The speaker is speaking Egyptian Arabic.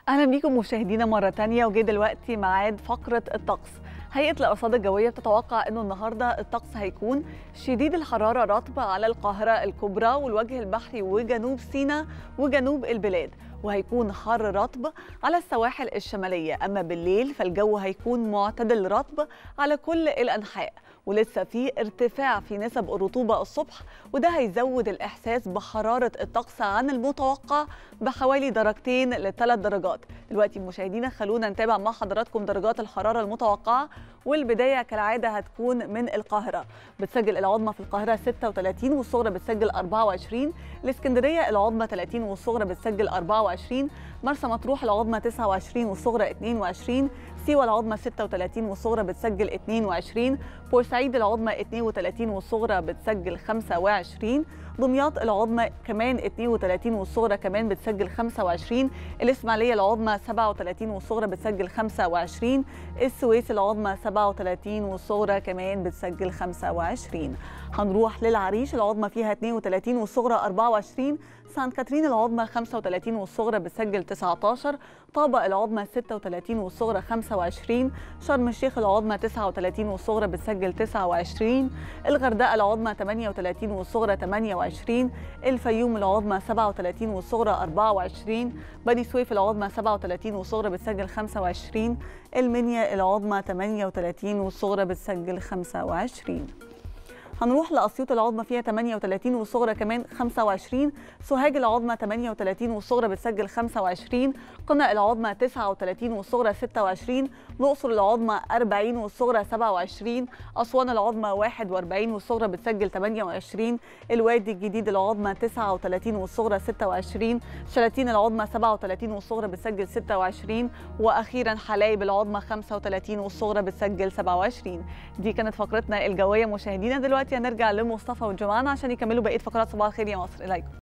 اهلا بيكم مشاهدينا مره تانية وجه دلوقتي ميعاد فقره الطقس هيئه الارصاد الجويه بتتوقع انه النهارده الطقس هيكون شديد الحراره رطب على القاهره الكبرى والوجه البحري وجنوب سيناء وجنوب البلاد وهيكون حر رطب على السواحل الشماليه اما بالليل فالجو هيكون معتدل رطب على كل الانحاء ولسه في ارتفاع في نسب الرطوبة الصبح وده هيزود الإحساس بحرارة الطقس عن المتوقع بحوالي درجتين لثلاث درجات دلوقتي مشاهدينا خلونا نتابع مع حضراتكم درجات الحرارة المتوقعة والبداية كالعادة هتكون من القاهرة بتسجل العظمى في القاهرة 36 والصغرى بتسجل 24 الإسكندرية العظمى 30 والصغرى بتسجل 24 مرسى مطروح العظمى 29 والصغرى 22 سيوة العظمى 36 والصغرى بتسجل 22 بورسعيد العظمى 32 والصغرى بتسجل 25 دمياط العظمى كمان 32 والصغرى كمان بتسجل 25 الإسماعيلية العظمى 37 والصغرى بتسجل 25 السويس العظمى 37 والصغرى كمان بتسجل 25 هنروح للعريش العظمى فيها 32 والصغرى 24 سانت كاترين العظمى 35 والصغرى بتسجل 19 طابة العظمى 36 والصغرى 25 شرم الشيخ العظمى 39 والصغرى بتسجل 29 الغردقة العظمى 38 والصغرى 28 الفيوم العظمى 37 والصغرى 24 بني سويف العظمى 37 والصغرى بتسجل 25 المنيا العظمى 38 والصغرى بتسجل 25 هنروح لاسيوط العظمى فيها 38 والصغرى كمان 25 سوهاج العظمى 38 والصغرى بتسجل 25 قنا العظمى 39 والصغرى 26 الاقصر العظمى 40 والصغرى 27 اسوان العظمى 41 والصغرى بتسجل 28 الوادي الجديد العظمى 39 والصغرى 26 شلاتين العظمى 37 والصغرى بتسجل 26 واخيرا حلايب العظمى 35 والصغرى بتسجل 27 دي كانت فقرتنا الجويه مشاهدينا دلوقتي دلوقتي هنرجع لمصطفى وجمعان عشان يكملوا بقيه فقرات صباح الخير يا مصر اليكم